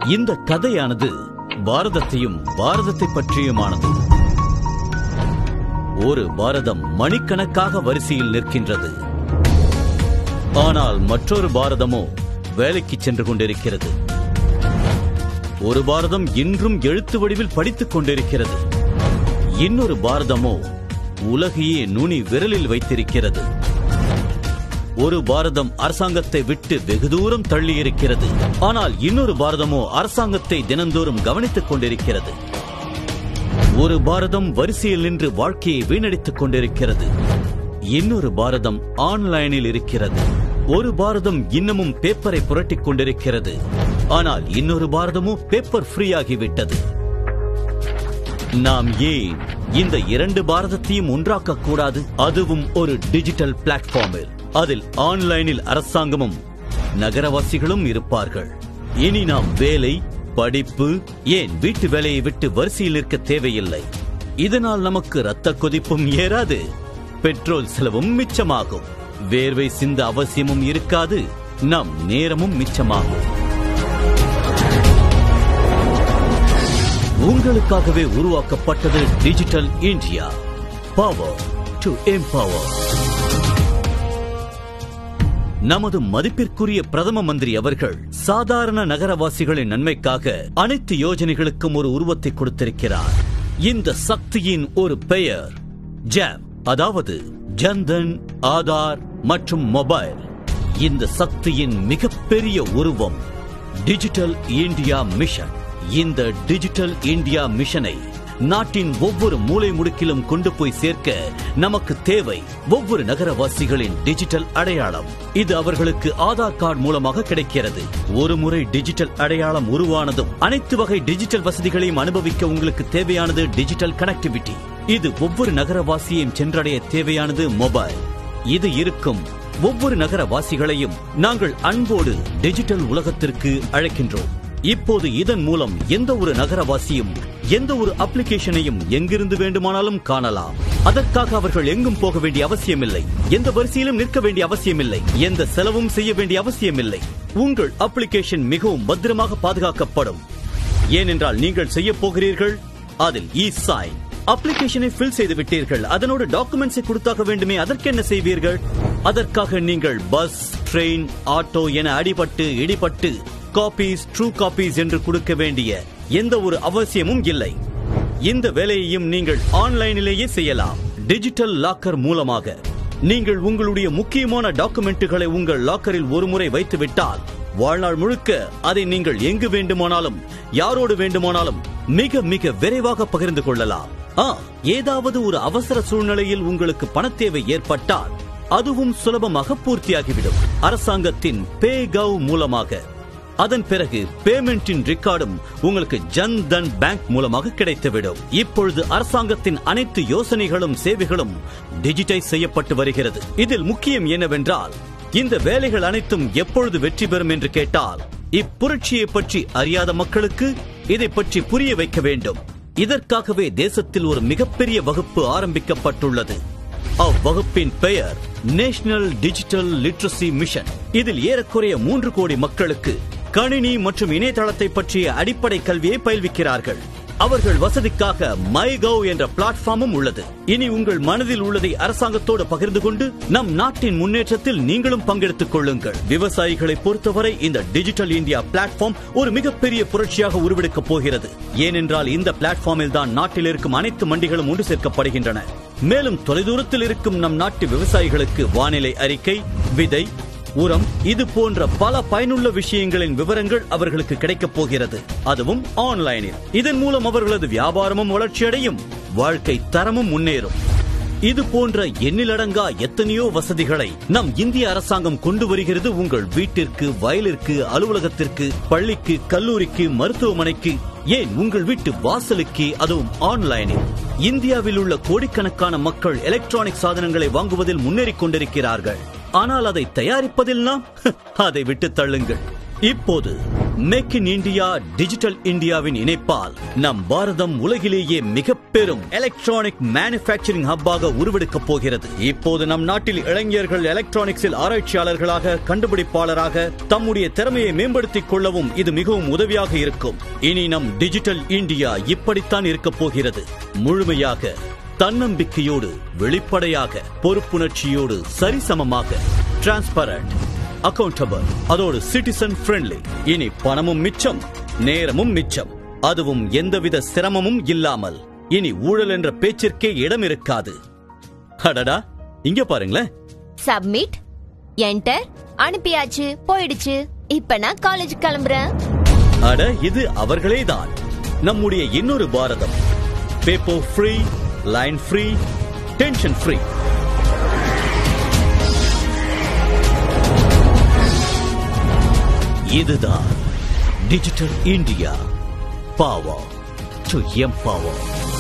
இந்த கதையானது பாரதத்தையும் பாரதத்தை பற்றியுமானது ஒரு பாரதம் மணிக்கணக்காக வரிசையில் நிற்கின்றது ஆனால் மற்றொரு பாரதமோ வேலைக்கு சென்று கொண்டிருக்கிறது ஒரு பாரதம் இன்றும் எழுத்து வடிவில் படித்துக் கொண்டிருக்கிறது இன்னொரு பாரதமோ உலகையே நுனி விரலில் வைத்திருக்கிறது ஒரு பாரதம் அரசாங்கத்தை விட்டு வெகு தூரம் தள்ளி இருக்கிறது ஆனால் இன்னொரு பாரதமோ அரசாங்கத்தை தினந்தோறும் கவனித்துக் கொண்டிருக்கிறது ஒரு பாரதம் வரிசையில் நின்று வாழ்க்கையை வீணடித்துக் கொண்டிருக்கிறது இன்னொரு பாரதம் ஆன்லைனில் இருக்கிறது ஒரு பாரதம் இன்னமும் பேப்பரை புரட்டிக் கொண்டிருக்கிறது ஆனால் இன்னொரு பாரதமோ பேப்பர் ஃப்ரீ ஆகிவிட்டது நாம் ஏன் இந்த இரண்டு பாரதத்தையும் ஒன்றாக்க கூடாது அதுவும் ஒரு டிஜிட்டல் பிளாட்ஃபார்மில் அதில் ஆன்லைனில் அரசாங்கமும் நகரவாசிகளும் இருப்பார்கள் இனி நாம் வேலை படிப்பு ஏன் வீட்டு வேலையை விட்டு வரிசையில் நிற்க தேவையில்லை இதனால் நமக்கு ரத்த கொதிப்பும் ஏறாது பெட்ரோல் செலவும் மிச்சமாகும் வேர்வை சிந்த அவசியமும் இருக்காது நம் நேரமும் மிச்சமாகும் உங்களுக்காகவே உருவாக்கப்பட்டது digital India power to empower நமது மதிப்பிற்குரிய பிரதம மந்திரி அவர்கள் சாதாரண நகரவாசிகளின் நன்மைக்காக அனைத்து யோஜனைகளுக்கும் ஒரு உருவத்தை கொடுத்திருக்கிறார் இந்த சக்தியின் ஒரு பெயர் ஜாம் அதாவது ஜன்தன் ஆதார் மற்றும் மொபைல் இந்த சக்தியின் மிகப்பெரிய உருவம் டிஜிட்டல் இந்தியா மிஷன் இந்த டிஜிட்டல் இந்தியா மிஷனை நாட்டின் ஒவ்வொரு மூலை முடுக்கிலும் கொண்டு போய் சேர்க்க நமக்கு தேவை ஒவ்வொரு நகரவாசிகளின் டிஜிட்டல் அடையாளம் இது அவர்களுக்கு ஆதார் கார்டு மூலமாக கிடைக்கிறது ஒரு முறை டிஜிட்டல் அடையாளம் உருவானதும் அனைத்து வகை டிஜிட்டல் வசதிகளையும் அனுபவிக்க உங்களுக்கு தேவையானது டிஜிட்டல் கனெக்டிவிட்டி இது ஒவ்வொரு நகரவாசியையும் சென்றடைய தேவையானது மொபைல் இது இருக்கும் ஒவ்வொரு நகரவாசிகளையும் நாங்கள் அன்போடு டிஜிட்டல் உலகத்திற்கு அழைக்கின்றோம் இப்போது இதன் மூலம் எந்த ஒரு நகரவாசியும் எந்த ஒரு அப்ளிகேஷனையும் எங்கிருந்து வேண்டுமானாலும் காணலாம் அதற்காக அவர்கள் எங்கும் போக வேண்டிய அவசியமில்லை எந்த வரிசையிலும் நிற்க வேண்டிய அவசியமில்லை எந்த செலவும் செய்ய வேண்டிய அவசியமில்லை உங்கள் அப்ளிகேஷன் மிகவும் பத்திரமாக பாதுகாக்கப்படும் ஏனென்றால் நீங்கள் செய்ய போகிறீர்கள் அதில் இ சைன் அப்ளிகேஷனை ஃபில் செய்து விட்டீர்கள் அதனோடு டாக்குமெண்ட்ஸை கொடுத்தாக வேண்டுமே அதற்கு என்ன செய்வீர்கள் அதற்காக நீங்கள் பஸ் ட்ரெயின் ஆட்டோ என அடிபட்டு இடிபட்டு காப்பீஸ் ட்ரூ காப்பீஸ் என்று கொடுக்க வேண்டிய எந்த ஒரு அவசியமும் இல்லை இந்த வேலையையும் நீங்கள் ஆன்லைனிலேயே செய்யலாம் டிஜிட்டல் லாக்கர் மூலமாக நீங்கள் உங்களுடைய முக்கியமான டாக்குமெண்ட்டுகளை உங்கள் லாக்கரில் ஒருமுறை வைத்து விட்டால் வாழ்நாள் முழுக்க அதை நீங்கள் எங்கு வேண்டுமானாலும் யாரோடு வேண்டுமானாலும் மிக மிக விரைவாக பகிர்ந்து கொள்ளலாம் ஆ ஏதாவது ஒரு அவசர சூழ்நிலையில் உங்களுக்கு பணத்தேவை ஏற்பட்டால் அதுவும் சுலபமாக பூர்த்தியாகிவிடும் அரசாங்கத்தின் பே கவ் மூலமாக அதன் பிறகு பேமெண்டின் ரெக்கார்டும் உங்களுக்கு ஜன் தன் பேங்க் மூலமாக கிடைத்துவிடும் இப்பொழுது அரசாங்கத்தின் அனைத்து யோசனைகளும் சேவைகளும் டிஜிட்டைஸ் செய்யப்பட்டு வருகிறது இதில் முக்கியம் என்னவென்றால் இந்த வேலைகள் அனைத்தும் எப்பொழுது வெற்றி பெறும் என்று கேட்டால் இப்புரட்சியை பற்றி அறியாத மக்களுக்கு இதை பற்றி புரிய வைக்க வேண்டும் இதற்காகவே தேசத்தில் ஒரு மிகப்பெரிய வகுப்பு ஆரம்பிக்கப்பட்டுள்ளது அவ்வகுப்பின் பெயர் நேஷனல் டிஜிட்டல் லிட்ரஸி மிஷன் இதில் ஏறக்குறைய மூன்று கோடி மக்களுக்கு கணினி மற்றும் இணையதளத்தை பற்றிய அடிப்படை கல்வியை பயில்விக்கிறார்கள் அவர்கள் வசதிக்காக மை கவ் என்ற பிளாட்ஃபார்மும் உள்ளது இனி உங்கள் மனதில் உள்ளதை அரசாங்கத்தோடு பகிர்ந்து கொண்டு நம் நாட்டின் முன்னேற்றத்தில் நீங்களும் பங்கெடுத்துக் கொள்ளுங்கள் விவசாயிகளை பொறுத்தவரை இந்த டிஜிட்டல் இந்தியா பிளாட்ஃபார்ம் ஒரு மிகப்பெரிய புரட்சியாக உருவெடுக்கப் போகிறது ஏனென்றால் இந்த பிளாட்ஃபார்மில் தான் நாட்டில் இருக்கும் அனைத்து மண்டிகளும் ஒன்று சேர்க்கப்படுகின்றன மேலும் தொலைதூரத்தில் இருக்கும் நம் நாட்டு விவசாயிகளுக்கு வானிலை அறிக்கை விதை உரம் இது போன்ற பல பயனுள்ள விஷயங்களின் விவரங்கள் அவர்களுக்கு கிடைக்கப் போகிறது அதுவும் ஆன்லைனில் இதன் மூலம் அவர்களது வியாபாரமும் வளர்ச்சியடையும் வாழ்க்கை தரமும் முன்னேறும் இது போன்ற எண்ணிலடங்கா எத்தனையோ வசதிகளை நம் இந்திய அரசாங்கம் கொண்டு வருகிறது உங்கள் வீட்டிற்கு வயலிற்கு அலுவலகத்திற்கு பள்ளிக்கு கல்லூரிக்கு மருத்துவமனைக்கு ஏன் உங்கள் வீட்டு வாசலுக்கே அதுவும் ஆன்லைனில் இந்தியாவில் உள்ள கோடிக்கணக்கான மக்கள் எலக்ட்ரானிக் சாதனங்களை வாங்குவதில் முன்னேறிக் கொண்டிருக்கிறார்கள் ஆனால் அதை தயாரிப்பதில் நாம் அதை விட்டு தள்ளுங்கள் இப்போது மேக் இன் இந்தியா டிஜிட்டல் இந்தியாவின் இணைப்பால் நம் பாரதம் உலகிலேயே மிக பெரும் எலக்ட்ரானிக் மேனுஃபேக்சரிங் ஹப்பாக உருவெடுக்கப் போகிறது இப்போது நம் நாட்டில் இளைஞர்கள் எலக்ட்ரானிக்ஸில் ஆராய்ச்சியாளர்களாக கண்டுபிடிப்பாளராக தம்முடைய திறமையை மேம்படுத்திக் கொள்ளவும் இது மிகவும் உதவியாக இருக்கும் இனி நம் டிஜிட்டல் இந்தியா இப்படித்தான் இருக்கப் போகிறது முழுமையாக தன்னம்பிக்கையோடு வெளிப்படையாக பொறுப்புணர்ச்சியோடு சரிசமமாக டிரான்ஸ்பரண்ட் அக்கவுண்டபிள் அதோடு சிட்டிசன் ஃப்ரெண்ட்லி இனி பணமும் மிச்சம் நேரமும் மிச்சம் அதுவும் எந்தவித சிரமமும் இல்லாமல் இனி ஊழல் என்ற பேச்சிற்கே இடம் இருக்காது அடடா இங்க பாருங்களேன் சப்மிட் என்டர் அனுப்பியாச்சு போயிடுச்சு இப்ப நான் காலேஜ் கிளம்புறேன் அட இது அவர்களேதான் நம்முடைய இன்னொரு Bharatam paper free line free tension free இதுதான் digital India power to empower